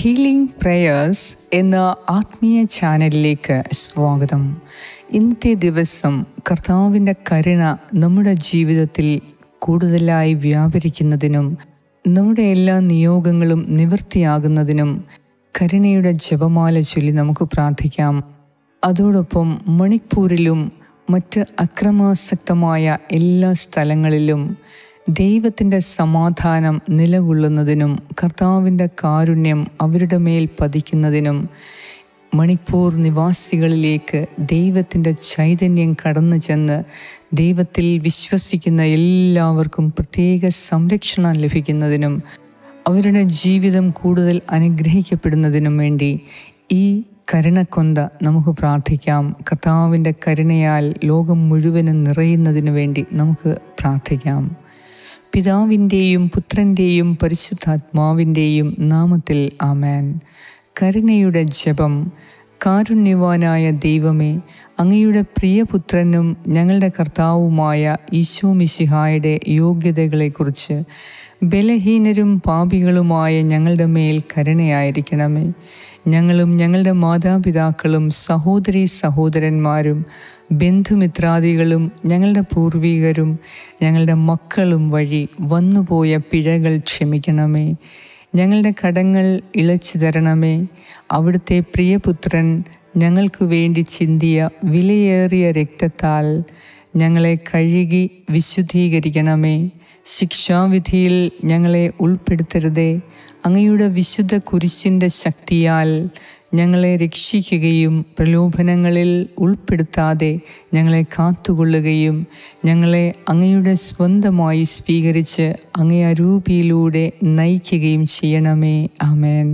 healing prayers എന്ന ആത്മീയ ചാനലിലേക്ക് സ്വാഗതം ഇന്നത്തെ ദിവസം കർത്താവിൻ്റെ കരുണ നമ്മുടെ ജീവിതത്തിൽ കൂടുതലായി വ്യാപരിക്കുന്നതിനും നമ്മുടെ എല്ലാ നിയോഗങ്ങളും നിവൃത്തിയാകുന്നതിനും കരുണയുടെ ജപമാല ചൊല്ലി നമുക്ക് പ്രാർത്ഥിക്കാം അതോടൊപ്പം മണിപ്പൂരിലും മറ്റ് അക്രമാസക്തമായ എല്ലാ സ്ഥലങ്ങളിലും ദൈവത്തിൻ്റെ സമാധാനം നിലകൊള്ളുന്നതിനും കർത്താവിൻ്റെ കാരുണ്യം അവരുടെ മേൽ പതിക്കുന്നതിനും മണിപ്പൂർ നിവാസികളിലേക്ക് ദൈവത്തിൻ്റെ ചൈതന്യം കടന്നു ചെന്ന് ദൈവത്തിൽ വിശ്വസിക്കുന്ന എല്ലാവർക്കും പ്രത്യേക സംരക്ഷണം ലഭിക്കുന്നതിനും അവരുടെ ജീവിതം കൂടുതൽ അനുഗ്രഹിക്കപ്പെടുന്നതിനും വേണ്ടി ഈ കരുണക്കൊന്ത നമുക്ക് പ്രാർത്ഥിക്കാം കർത്താവിൻ്റെ കരുണയാൽ ലോകം മുഴുവനും നിറയുന്നതിന് വേണ്ടി നമുക്ക് പ്രാർത്ഥിക്കാം പിതാവിൻ്റെയും പുത്രൻ്റെയും പരിശുദ്ധാത്മാവിൻ്റെയും നാമത്തിൽ ആമേൻ കരുണയുടെ ജപം കാരുണ്യവാനായ ദൈവമേ അങ്ങയുടെ പ്രിയപുത്രനും ഞങ്ങളുടെ കർത്താവുമായ ഈശോ മിശിഹായുടെ യോഗ്യതകളെക്കുറിച്ച് ബലഹീനരും പാപികളുമായ ഞങ്ങളുടെ മേൽ കരുണയായിരിക്കണമേ ഞങ്ങളും ഞങ്ങളുടെ മാതാപിതാക്കളും സഹോദരി സഹോദരന്മാരും ബന്ധുമിത്രാദികളും ഞങ്ങളുടെ പൂർവികരും ഞങ്ങളുടെ മക്കളും വഴി വന്നുപോയ പിഴകൾ ക്ഷമിക്കണമേ ഞങ്ങളുടെ കടങ്ങൾ ഇളച്ചു തരണമേ അവിടുത്തെ പ്രിയപുത്രൻ ഞങ്ങൾക്ക് വേണ്ടി ചിന്തിയ വിലയേറിയ രക്തത്താൽ ഞങ്ങളെ കഴുകി വിശുദ്ധീകരിക്കണമേ ശിക്ഷാവിധിയിൽ ഞങ്ങളെ ഉൾപ്പെടുത്തരുതേ അങ്ങയുടെ വിശുദ്ധ കുരിശിൻ്റെ ശക്തിയാൽ ഞങ്ങളെ രക്ഷിക്കുകയും പ്രലോഭനങ്ങളിൽ ഉൾപ്പെടുത്താതെ ഞങ്ങളെ കാത്തുകൊള്ളുകയും ഞങ്ങളെ അങ്ങയുടെ സ്വന്തമായി സ്വീകരിച്ച് അങ്ങേ അരൂപിയിലൂടെ നയിക്കുകയും ചെയ്യണമേ ആമേൻ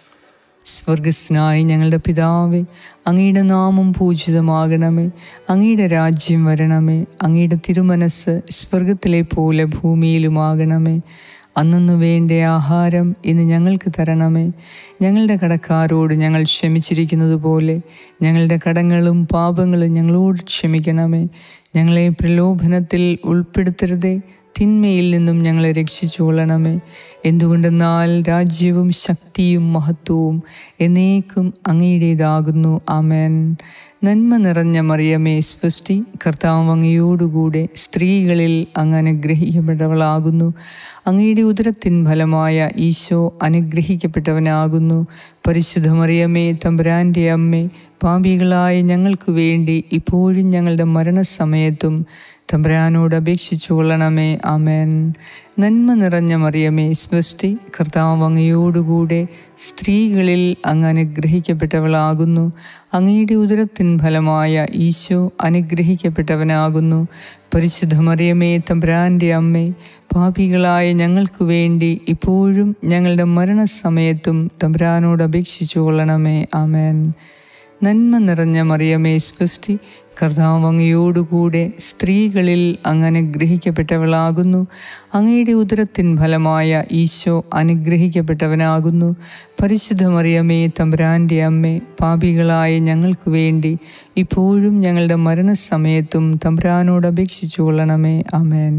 സ്വർഗസ്നായി ഞങ്ങളുടെ പിതാവേ അങ്ങയുടെ നാമം പൂജിതമാകണമേ അങ്ങയുടെ രാജ്യം വരണമേ അങ്ങയുടെ തിരുമനസ് സ്വർഗത്തിലെ പോലെ ഭൂമിയിലുമാകണമേ അന്നു വേണ്ട ആഹാരം ഇന്ന് ഞങ്ങൾക്ക് തരണമേ ഞങ്ങളുടെ കടക്കാരോട് ഞങ്ങൾ ക്ഷമിച്ചിരിക്കുന്നത് പോലെ ഞങ്ങളുടെ കടങ്ങളും പാപങ്ങളും ഞങ്ങളോട് ക്ഷമിക്കണമേ ഞങ്ങളെ പ്രലോഭനത്തിൽ ഉൾപ്പെടുത്തരുതേ തിന്മയിൽ നിന്നും ഞങ്ങളെ രക്ഷിച്ചുകൊള്ളണമേ എന്തുകൊണ്ടെന്നാൽ രാജ്യവും ശക്തിയും മഹത്വവും എന്നേക്കും അങ്ങയുടേതാകുന്നു ആമേൻ നന്മ നിറഞ്ഞ മറിയമേ സ്വസ്തി കർത്താവ് അങ്ങയോടുകൂടെ സ്ത്രീകളിൽ അങ്ങ് അനുഗ്രഹിക്കപ്പെട്ടവളാകുന്നു അങ്ങയുടെ ഉദരത്തിൻ ഫലമായ ഈശോ അനുഗ്രഹിക്കപ്പെട്ടവനാകുന്നു പരിശുദ്ധ മറിയമേ തമ്പുരാൻ്റെ അമ്മേ പാപികളായ ഞങ്ങൾക്ക് വേണ്ടി ഇപ്പോഴും ഞങ്ങളുടെ മരണസമയത്തും തമ്പുരാനോട് അപേക്ഷിച്ചു കൊള്ളണമേ ആമേൻ നന്മ നിറഞ്ഞ മറിയമേ സ്വസ്തി കർത്താവ് അങ്ങയോടുകൂടെ സ്ത്രീകളിൽ അങ്ങ് അനുഗ്രഹിക്കപ്പെട്ടവളാകുന്നു അങ്ങയുടെ ഉദരത്തിൻ ഫലമായ ഈശോ അനുഗ്രഹിക്കപ്പെട്ടവനാകുന്നു പരിശുദ്ധ മറിയമേ തമ്പുരാൻ്റെ അമ്മേ പാപികളായ ഞങ്ങൾക്ക് വേണ്ടി ഇപ്പോഴും ഞങ്ങളുടെ മരണസമയത്തും തമ്പുരാനോട് അപേക്ഷിച്ചു കൊള്ളണമേ ആമേൻ നന്മ നിറഞ്ഞ മറിയമേ സ്വസ്തി കർത്താവ് അങ്ങയോടുകൂടെ സ്ത്രീകളിൽ അങ്ങ് അനുഗ്രഹിക്കപ്പെട്ടവളാകുന്നു അങ്ങയുടെ ഉദരത്തിൻ ഫലമായ ഈശോ അനുഗ്രഹിക്കപ്പെട്ടവനാകുന്നു പരിശുദ്ധ മറിയമേ തമ്പുരാൻ്റെ അമ്മേ പാപികളായ ഞങ്ങൾക്ക് വേണ്ടി ഇപ്പോഴും ഞങ്ങളുടെ മരണസമയത്തും തമ്പുരാനോട് അപേക്ഷിച്ചു കൊള്ളണമേ ആമേൻ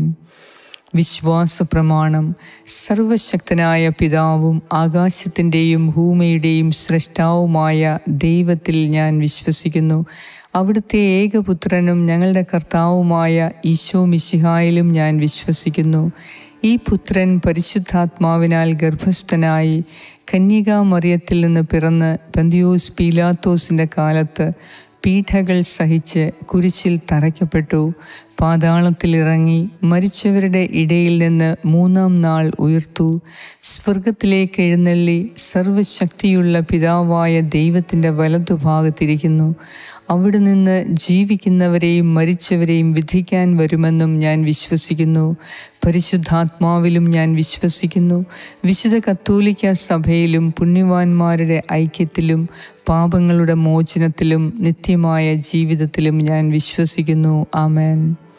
വിശ്വാസ പ്രമാണം സർവശക്തനായ പിതാവും ആകാശത്തിൻ്റെയും ഭൂമിയുടെയും സൃഷ്ടാവുമായ ദൈവത്തിൽ ഞാൻ വിശ്വസിക്കുന്നു അവിടുത്തെ ഏകപുത്രനും ഞങ്ങളുടെ കർത്താവുമായ ഈശോ മിശിഹായിലും ഞാൻ വിശ്വസിക്കുന്നു ഈ പുത്രൻ പരിശുദ്ധാത്മാവിനാൽ ഗർഭസ്ഥനായി കന്യകാമറിയത്തിൽ നിന്ന് പിറന്ന് പന്തിയോസ് പീലാത്തോസിൻ്റെ കാലത്ത് പീഠകൾ സഹിച്ച് കുരിശിൽ തറയ്ക്കപ്പെട്ടു പാതാളത്തിലിറങ്ങി മരിച്ചവരുടെ ഇടയിൽ നിന്ന് മൂന്നാം നാൾ ഉയർത്തു സ്വർഗത്തിലേക്ക് എഴുന്നള്ളി സർവശക്തിയുള്ള പിതാവായ ദൈവത്തിൻ്റെ വലതുഭാഗത്തിരിക്കുന്നു അവിടെ നിന്ന് ജീവിക്കുന്നവരെയും മരിച്ചവരെയും വിധിക്കാൻ വരുമെന്നും ഞാൻ വിശ്വസിക്കുന്നു പരിശുദ്ധാത്മാവിലും ഞാൻ വിശ്വസിക്കുന്നു വിശുദ്ധ കത്തോലിക്ക സഭയിലും പുണ്യവാന്മാരുടെ ഐക്യത്തിലും പാപങ്ങളുടെ മോചനത്തിലും നിത്യമായ ജീവിതത്തിലും ഞാൻ വിശ്വസിക്കുന്നു ആമേൻ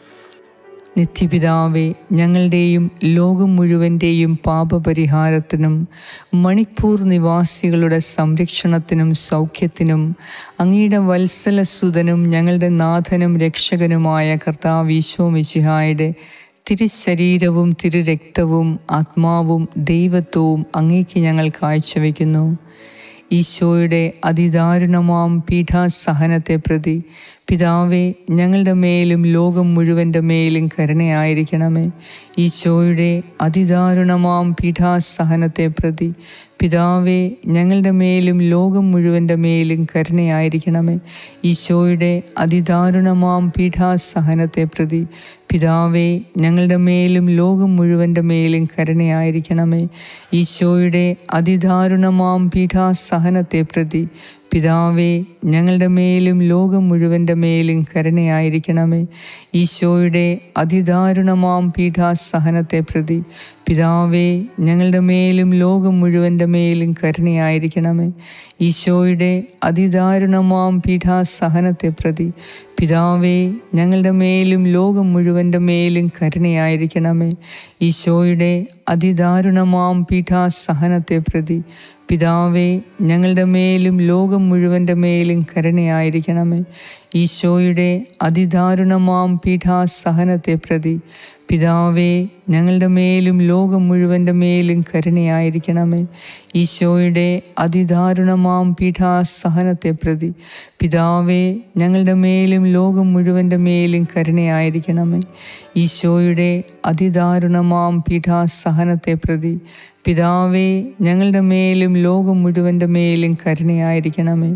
നിത്യപിതാവേ ഞങ്ങളുടെയും ലോകം മുഴുവൻ്റെയും പാപപരിഹാരത്തിനും മണിപ്പൂർ നിവാസികളുടെ സംരക്ഷണത്തിനും സൗഖ്യത്തിനും അങ്ങയുടെ വത്സലസുതനും ഞങ്ങളുടെ നാഥനും രക്ഷകനുമായ കർത്താവ് ഈശോ മിശിഹായുടെ തിരുശരീരവും തിരുരക്തവും ആത്മാവും ദൈവത്വവും അങ്ങേക്ക് ഞങ്ങൾ കാഴ്ചവെക്കുന്നു ഈശോയുടെ അതിദാരുണമാം പീഠാസഹനത്തെ പ്രതി പിതാവേ ഞങ്ങളുടെ മേലും ലോകം മുഴുവൻ്റെ മേലും കരുണയായിരിക്കണമേ ഈശോയുടെ അതിദാരുണമാം പീഠാസഹനത്തെ പ്രതി പിതാവേ ഞങ്ങളുടെ മേലും ലോകം മുഴുവൻ്റെ മേലും കരുണയായിരിക്കണമേ ഈശോയുടെ അതിദാരുണമാം പീഠാസഹനത്തെ പ്രതി പിതാവേ ഞങ്ങളുടെ മേലും ലോകം മുഴുവൻ്റെ മേലും കരുണയായിരിക്കണമേ ഈശോയുടെ അതിദാരുണമാം പീഠാസഹനത്തെ പ്രതി പിതാവേ ഞങ്ങളുടെ മേലും ലോകം മുഴുവൻ്റെ മേലും കരുണയായിരിക്കണമേ ഈശോയുടെ അതിദാരുണമാം പീഠാസഹനത്തെ പ്രതി പിതാവേ ഞങ്ങളുടെ മേലും ലോകം മുഴുവൻ്റെ മേലും കരുണയായിരിക്കണമേ ഈശോയുടെ അതിദാരുണമാം പീഠാസഹനത്തെ പ്രതി പിതാവേ ഞങ്ങളുടെ മേലും ലോകം മുഴുവൻ്റെ മേലും കരുണയായിരിക്കണമേ ഈശോയുടെ അതിദാരുണമാം പീഠാസഹനത്തെ പ്രതി പിതാവേ ഞങ്ങളുടെ മേലും ലോകം മുഴുവൻ്റെ മേലും കരുണയായിരിക്കണമേ ഈശോയുടെ അതിദാരുണമാം പീഠാസഹനത്തെ പ്രതി പിതാവേ ഞങ്ങളുടെ മേലും ലോകം മുഴുവൻ്റെ മേലും കരുണയായിരിക്കണമേ ഈശോയുടെ അതിദാരുണമാം പീഠാസഹനത്തെ പ്രതി പിതാവേ ഞങ്ങളുടെ മേലും ലോകം മുഴുവൻ്റെ മേലും കരുണയായിരിക്കണമേ ഈശോയുടെ അതിദാരുണമാം പീഠാസഹനത്തെ പ്രതി പിതാവേ ഞങ്ങളുടെ മേലും ലോകം മുഴുവൻ്റെ മേലും കരുണയായിരിക്കണമേ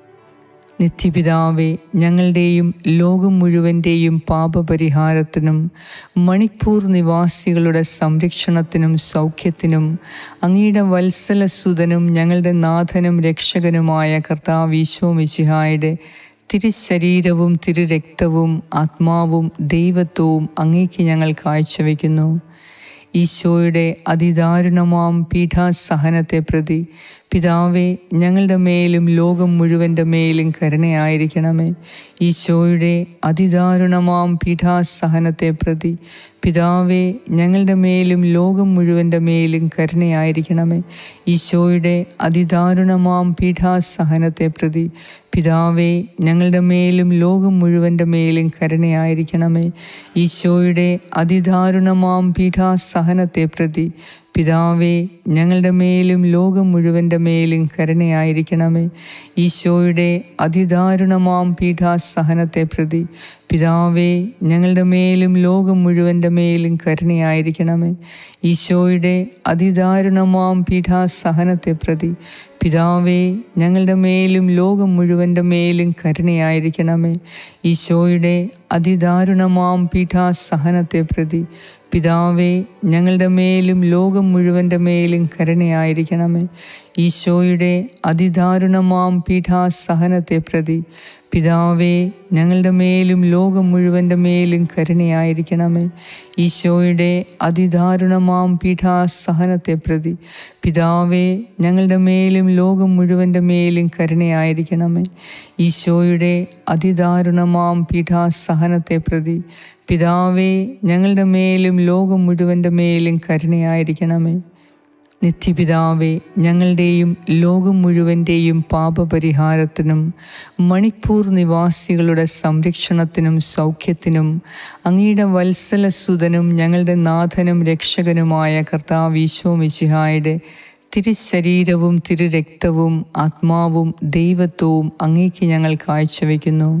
നിത്യപിതാവേ ഞങ്ങളുടെയും ലോകം മുഴുവൻ്റെയും പാപപരിഹാരത്തിനും മണിപ്പൂർ നിവാസികളുടെ സംരക്ഷണത്തിനും സൗഖ്യത്തിനും അങ്ങയുടെ വത്സലസുതനും ഞങ്ങളുടെ നാഥനും രക്ഷകനുമായ കർത്താവ് ഈശോ മിശിഹായുടെ തിരുശരീരവും തിരുരക്തവും ആത്മാവും ദൈവത്വവും അങ്ങേക്ക് ഞങ്ങൾ കാഴ്ചവെക്കുന്നു ഈശോയുടെ അതിദാരുണമാം പീഠാസഹനത്തെ പ്രതി പിതാവേ ഞങ്ങളുടെ മേലും ലോകം മുഴുവൻ്റെ മേലും കരുണയായിരിക്കണമേ ഈശോയുടെ അതിദാരുണമാം പീഠാസഹനത്തെ പ്രതി പിതാവേ ഞങ്ങളുടെ മേലും ലോകം മുഴുവൻ്റെ മേലും കരുണയായിരിക്കണമേ ഈശോയുടെ അതിദാരുണമാം പീഠാസഹനത്തെ പ്രതി പിതാവേ ഞങ്ങളുടെ മേലും ലോകം മുഴുവൻ്റെ മേലും കരുണയായിരിക്കണമേ ഈശോയുടെ അതിദാരുണമാം പീഠാസഹനത്തെ പ്രതി പിതാവേ ഞങ്ങളുടെ മേലും ലോകം മുഴുവൻ്റെ മേലും കരുണയായിരിക്കണമേ ഈശോയുടെ അതിദാരുണമാം പീഠാസഹനത്തെ പ്രതി പിതാവേ ഞങ്ങളുടെ മേലും ലോകം മുഴുവൻ്റെ മേലും കരുണയായിരിക്കണമേ ഈശോയുടെ അതിദാരുണമാം പീഠാസഹനത്തെ പ്രതി പിതാവേ ഞങ്ങളുടെ മേലും ലോകം മുഴുവൻ്റെ മേലും കരുണയായിരിക്കണമേ ഈശോയുടെ അതിദാരുണമാം പീഠാസഹനത്തെ പ്രതി പിതാവേ ഞങ്ങളുടെ മേലും ലോകം മുഴുവൻ്റെ മേലും കരുണയായിരിക്കണമേ ഈശോയുടെ അതിദാരുണമാം പീഠാസഹനത്തെ പ്രതി പിതാവേ ഞങ്ങളുടെ മേലും ലോകം മുഴുവൻ്റെ മേലും കരുണയായിരിക്കണമേ ഈശോയുടെ അതിദാരുണമാം പീഠാസഹനത്തെ പ്രതി പിതാവേ ഞങ്ങളുടെ മേലും ലോകം മുഴുവൻ്റെ മേലും കരുണയായിരിക്കണമേ ഈശോയുടെ അതിദാരുണമാം പീഠാസഹനത്തെ പ്രതി പിതാവേ ഞങ്ങളുടെ മേലും ലോകം മുഴുവൻ്റെ മേലും കരുണയായിരിക്കണമേ നിത്യപിതാവേ ഞങ്ങളുടെയും ലോകം മുഴുവൻ്റെയും പാപപരിഹാരത്തിനും മണിപ്പൂർ നിവാസികളുടെ സംരക്ഷണത്തിനും സൗഖ്യത്തിനും അങ്ങയുടെ വത്സലസുതനും ഞങ്ങളുടെ നാഥനും രക്ഷകനുമായ കർത്താവ് ഈശോ മിശിഹായുടെ തിരുശരീരവും തിരുരക്തവും ആത്മാവും ദൈവത്വവും അങ്ങേക്ക് ഞങ്ങൾ കാഴ്ചവെക്കുന്നു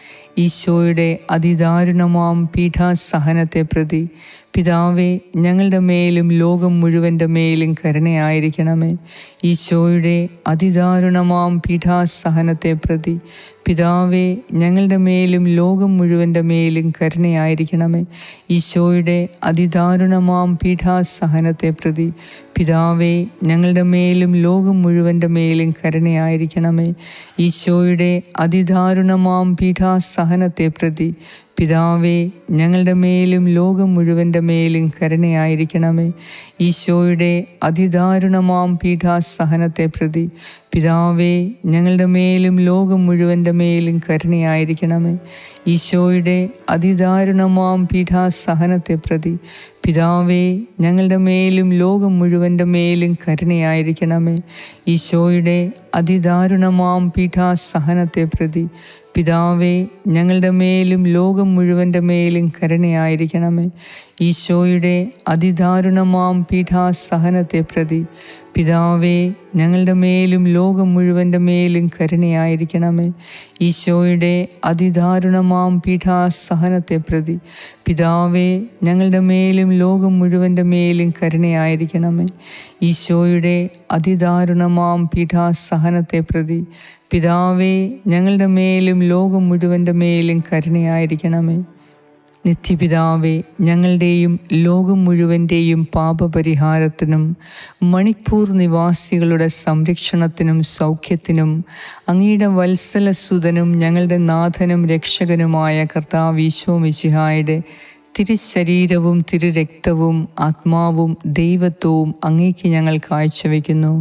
ഈശോയുടെ അതിദാരുണമാം പീഠാസഹനത്തെ പ്രതി പിതാവേ ഞങ്ങളുടെ മേലും ലോകം മുഴുവൻ്റെ മേലും കരുണയായിരിക്കണമേ ഈശോയുടെ അതിദാരുണമാം പീഠാസഹനത്തെ പ്രതി പിതാവേ ഞങ്ങളുടെ മേലും ലോകം മുഴുവൻ്റെ മേലും കരുണയായിരിക്കണമേ ഈശോയുടെ അതിദാരുണമാം പീഠാസഹനത്തെ പ്രതി പിതാവേ ഞങ്ങളുടെ മേലും ലോകം മുഴുവൻ്റെ മേലും കരുണയായിരിക്കണമേ ഈശോയുടെ അതിദാരുണമാം പീഠാസഹനത്തെ പ്രതി പിതാവേ ഞങ്ങളുടെ മേലും ലോകം മുഴുവൻ്റെ മേലും കരുണയായിരിക്കണമേ ഈശോയുടെ അതിദാരുണമാം പീഠാസഹനത്തെ പ്രതി പിതാവേ ഞങ്ങളുടെ മേലും ലോകം മുഴുവൻ്റെ മേലും കരുണയായിരിക്കണമേ ഈശോയുടെ അതിദാരുണമാം പീഠാസഹനത്തെ പ്രതി പിതാവേ ഞങ്ങളുടെ മേലും ലോകം മുഴുവൻ്റെ മേലും കരുണയായിരിക്കണമേ ഈശോയുടെ അതിദാരുണമാം പീഠാസഹനത്തെ പ്രതി പിതാവേ ഞങ്ങളുടെ മേലും ലോകം മുഴുവൻ്റെ മേലും കരുണയായിരിക്കണമേ ഈശോയുടെ അതിദാരുണമാം പീഠാസഹനത്തെ പ്രതി പിതാവേ ഞങ്ങളുടെ മേലും ലോകം മുഴുവൻ്റെ മേലും കരുണയായിരിക്കണമേ ഈശോയുടെ അതിദാരുണമാം പീഠാസഹനത്തെ പ്രതി പിതാവേ ഞങ്ങളുടെ മേലും ലോകം മുഴുവൻ്റെ മേലും കരുണയായിരിക്കണമേ ഈശോയുടെ അതിദാരുണമാം പീഠാസഹനത്തെ പ്രതി പിതാവേ ഞങ്ങളുടെ മേലും ലോകം മുഴുവൻ്റെ മേലും കരുണയായിരിക്കണമേ നിത്യപിതാവേ ഞങ്ങളുടെയും ലോകം മുഴുവൻ്റെയും പാപപരിഹാരത്തിനും മണിപ്പൂർ നിവാസികളുടെ സംരക്ഷണത്തിനും സൗഖ്യത്തിനും അങ്ങയുടെ വത്സലസുതനും ഞങ്ങളുടെ നാഥനും രക്ഷകനുമായ കർത്താവീശോ മിശിഹായുടെ തിരുശരീരവും തിരുരക്തവും ആത്മാവും ദൈവത്വവും അങ്ങേക്ക് ഞങ്ങൾ കാഴ്ചവെക്കുന്നു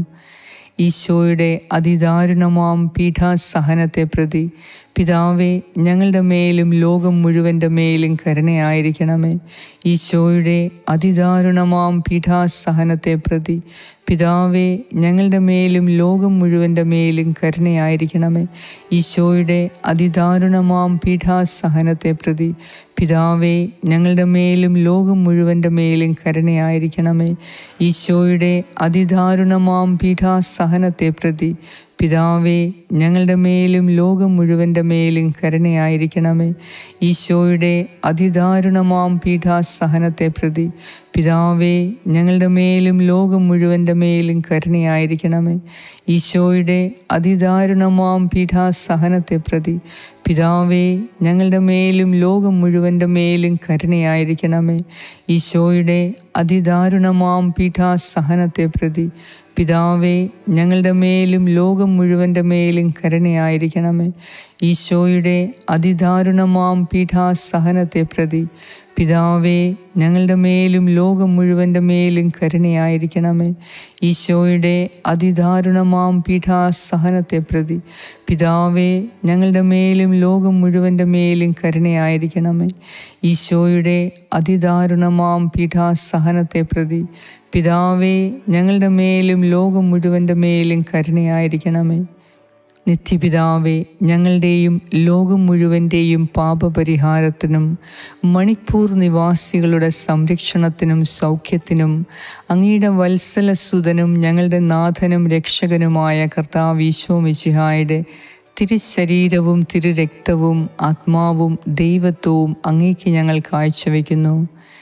ഈശോയുടെ അതിദാരുണമാം പീഠാസഹനത്തെ പ്രതി പിതാവേ ഞങ്ങളുടെ മേലും ലോകം മുഴുവൻ്റെ മേലും കരുണയായിരിക്കണമേ ഈശോയുടെ അതിദാരുണമാം പീഠാസഹനത്തെ പ്രതി പിതാവേ ഞങ്ങളുടെ മേലും ലോകം മുഴുവൻ്റെ മേലും കരുണയായിരിക്കണമേ ഈശോയുടെ അതിദാരുണമാം പീഠാസഹനത്തെ പ്രതി പിതാവേ ഞങ്ങളുടെ മേലും ലോകം മുഴുവൻ്റെ മേലും കരുണയായിരിക്കണമേ ഈശോയുടെ അതിദാരുണമാം പീഠാസഹനത്തെ പ്രതി പിതാവേ ഞങ്ങളുടെ മേലും ലോകം മുഴുവൻ്റെ മേലും കരുണയായിരിക്കണമേ ഈശോയുടെ അതിദാരുണമാം പീഠാസഹനത്തെ പ്രതി പിതാവേ ഞങ്ങളുടെ മേലും ലോകം മുഴുവൻ്റെ മേലും കരുണയായിരിക്കണമേ ഈശോയുടെ അതിദാരുണമാം പീഠാസഹനത്തെ പ്രതി പിതാവേ ഞങ്ങളുടെ മേലും ലോകം മുഴുവൻ്റെ മേലും കരുണയായിരിക്കണമേ ഈശോയുടെ അതിദാരുണമാം പീഠാസഹനത്തെ പ്രതി പിതാവേ ഞങ്ങളുടെ മേലും ലോകം മുഴുവൻ്റെ മേലും കരുണയായിരിക്കണമേ ഈശോയുടെ അതിദാരുണമാം പീഠാസഹനത്തെ പ്രതി പിതാവേ ഞങ്ങളുടെ മേലും ലോകം മുഴുവൻ്റെ മേലും കരുണയായിരിക്കണമേ ഈശോയുടെ അതിദാരുണമാം പീഠാസഹനത്തെ പ്രതി പിതാവേ ഞങ്ങളുടെ മേലും ലോകം മുഴുവൻ്റെ മേലും കരുണയായിരിക്കണമേ ഈശോയുടെ അതിദാരുണമാം പീഠാസഹനത്തെ പ്രതി പിതാവേ ഞങ്ങളുടെ മേലും ലോകം മുഴുവൻ്റെ മേലും കരുണയായിരിക്കണമേ നിത്യപിതാവേ ഞങ്ങളുടെയും ലോകം മുഴുവൻ്റെയും പാപപരിഹാരത്തിനും മണിപ്പൂർ നിവാസികളുടെ സംരക്ഷണത്തിനും സൗഖ്യത്തിനും അങ്ങയുടെ വത്സലസുതനും ഞങ്ങളുടെ നാഥനും രക്ഷകനുമായ കർത്താവീശോ മിശിഹായുടെ തിരുശരീരവും തിരുരക്തവും ആത്മാവും ദൈവത്വവും അങ്ങേക്ക് ഞങ്ങൾ കാഴ്ചവെക്കുന്നു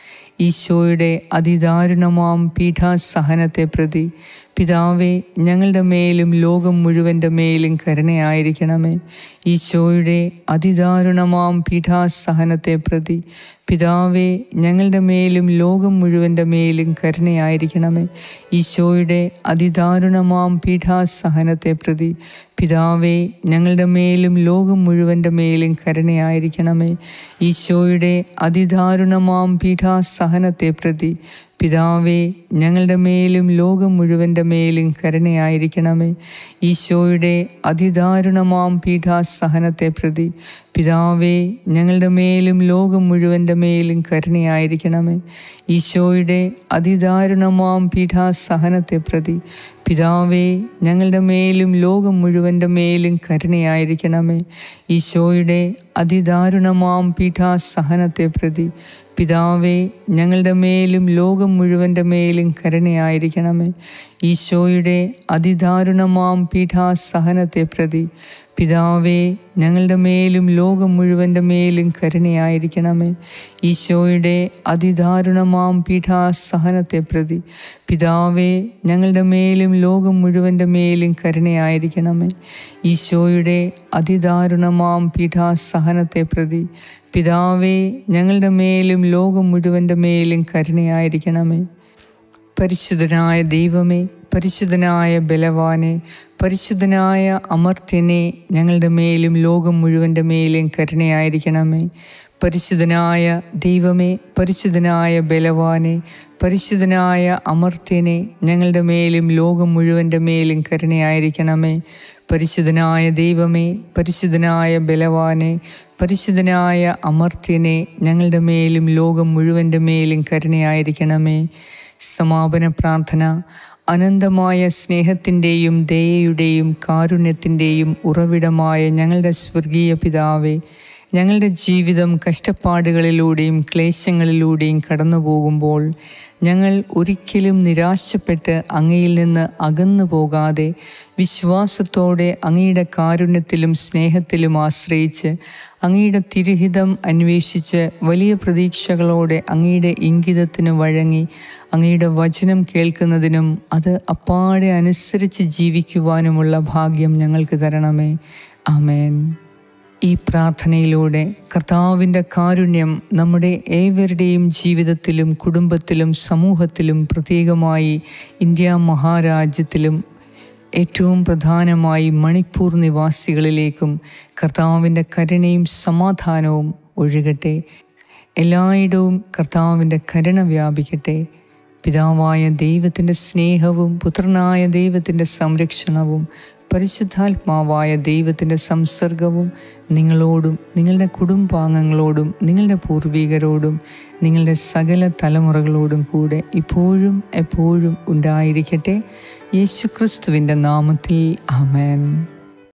ഈശോയുടെ അതിദാരുണമാം പീഠാസഹനത്തെ പ്രതി പിതാവേ ഞങ്ങളുടെ മേലും ലോകം മുഴുവൻ്റെ മേലും കരുണയായിരിക്കണമേ ഈശോയുടെ അതിദാരുണമാം പീഠാസഹനത്തെ പ്രതി പിതാവേ ഞങ്ങളുടെ മേലും ലോകം മുഴുവൻ്റെ മേലും കരുണയായിരിക്കണമേ ഈശോയുടെ അതിദാരുണമാം പീഠാസഹനത്തെ പ്രതി പിതാവേ ഞങ്ങളുടെ മേലും ലോകം മുഴുവൻ്റെ മേലും കരുണയായിരിക്കണമേ ഈശോയുടെ അതിദാരുണമാം പീഠാസഹനത്തെ പ്രതി പിതാവേ ഞങ്ങളുടെ മേലും ലോകം മുഴുവൻ്റെ മേലും കരുണയായിരിക്കണമേ ഈശോയുടെ അതിദാരുണമാം പീഠാസഹനത്തെ പ്രതി പിതാവേ ഞങ്ങളുടെ മേലും ലോകം മുഴുവൻ്റെ മേലും കരുണയായിരിക്കണമേ ഈശോയുടെ അതിദാരുണമാം പീഠാസഹനത്തെ പ്രതി പിതാവേ ഞങ്ങളുടെ മേലും ലോകം മുഴുവൻ്റെ മേലും കരുണയായിരിക്കണമേ ഈശോയുടെ അതിദാരുണമാം പീഠാസഹനത്തെ പ്രതി പിതാവേ ഞങ്ങളുടെ മേലും ലോകം മുഴുവൻ്റെ മേലും കരുണയായിരിക്കണമേ ഈശോയുടെ അതിദാരുണമാം പീഠാസഹനത്തെ പ്രതി പിതാവേ ഞങ്ങളുടെ മേലും ലോകം മുഴുവൻ്റെ മേലും കരുണയായിരിക്കണമേ ഈശോയുടെ അതിദാരുണമാം പീഠാസഹനത്തെ പ്രതി പിതാവേ ഞങ്ങളുടെ മേലും ലോകം മുഴുവൻ്റെ മേലും കരുണയായിരിക്കണമേ ഈശോയുടെ അതിദാരുണമാം പീഠാസഹനത്തെ പ്രതി പിതാവേ ഞങ്ങളുടെ മേലും ലോകം മുഴുവൻ്റെ മേലും കരുണയായിരിക്കണമേ പരിശുദ്ധനായ ദൈവമേ പരിശുദ്ധനായ ബലവാനെ പരിശുദ്ധനായ അമർത്യനെ ഞങ്ങളുടെ മേലും ലോകം മുഴുവൻ്റെ മേലും കരുണയായിരിക്കണമേ പരിശുദ്ധനായ ദൈവമേ പരിശുദ്ധനായ ബലവാനെ പരിശുദ്ധനായ അമർത്യനെ ഞങ്ങളുടെ മേലും ലോകം മുഴുവൻ്റെ മേലും കരുണയായിരിക്കണമേ പരിശുദ്ധനായ ദൈവമേ പരിശുദ്ധനായ ബലവാനെ പരിശുദ്ധനായ അമർത്യനെ ഞങ്ങളുടെ മേലും ലോകം മുഴുവൻ്റെ മേലും കരുണയായിരിക്കണമേ സമാപന പ്രാർത്ഥന അനന്തമായ സ്നേഹത്തിൻ്റെയും ദയയുടെയും കാരുണ്യത്തിൻ്റെയും ഉറവിടമായ ഞങ്ങളുടെ സ്വർഗീയ പിതാവേ ഞങ്ങളുടെ ജീവിതം കഷ്ടപ്പാടുകളിലൂടെയും ക്ലേശങ്ങളിലൂടെയും കടന്നു പോകുമ്പോൾ ഞങ്ങൾ ഒരിക്കലും നിരാശപ്പെട്ട് അങ്ങയിൽ നിന്ന് അകന്നു പോകാതെ വിശ്വാസത്തോടെ അങ്ങയുടെ കാരുണ്യത്തിലും സ്നേഹത്തിലും ആശ്രയിച്ച് അങ്ങയുടെ തിരുഹിതം അന്വേഷിച്ച് വലിയ പ്രതീക്ഷകളോടെ അങ്ങയുടെ ഇംഗിതത്തിന് വഴങ്ങി അങ്ങയുടെ വചനം കേൾക്കുന്നതിനും അത് അപ്പാടെ അനുസരിച്ച് ജീവിക്കുവാനുമുള്ള ഭാഗ്യം ഞങ്ങൾക്ക് തരണമേ ആമേൻ ഈ പ്രാർത്ഥനയിലൂടെ കർത്താവിൻ്റെ കാരുണ്യം നമ്മുടെ ഏവരുടെയും ജീവിതത്തിലും കുടുംബത്തിലും സമൂഹത്തിലും പ്രത്യേകമായി ഇന്ത്യ മഹാരാജ്യത്തിലും ഏറ്റവും പ്രധാനമായി മണിപ്പൂർ നിവാസികളിലേക്കും കർത്താവിൻ്റെ കരുണയും സമാധാനവും ഒഴുകട്ടെ എല്ലായിടവും കർത്താവിൻ്റെ കരുണ വ്യാപിക്കട്ടെ പിതാവായ ദൈവത്തിൻ്റെ സ്നേഹവും പുത്രനായ ദൈവത്തിൻ്റെ സംരക്ഷണവും പരിശുദ്ധാത്മാവായ ദൈവത്തിൻ്റെ സംസർഗവും നിങ്ങളോടും നിങ്ങളുടെ കുടുംബാംഗങ്ങളോടും നിങ്ങളുടെ പൂർവികരോടും നിങ്ങളുടെ സകല തലമുറകളോടും കൂടെ ഇപ്പോഴും എപ്പോഴും ഉണ്ടായിരിക്കട്ടെ യേശുക്രിസ്തുവിൻ്റെ നാമത്തിൽ ആമേൻ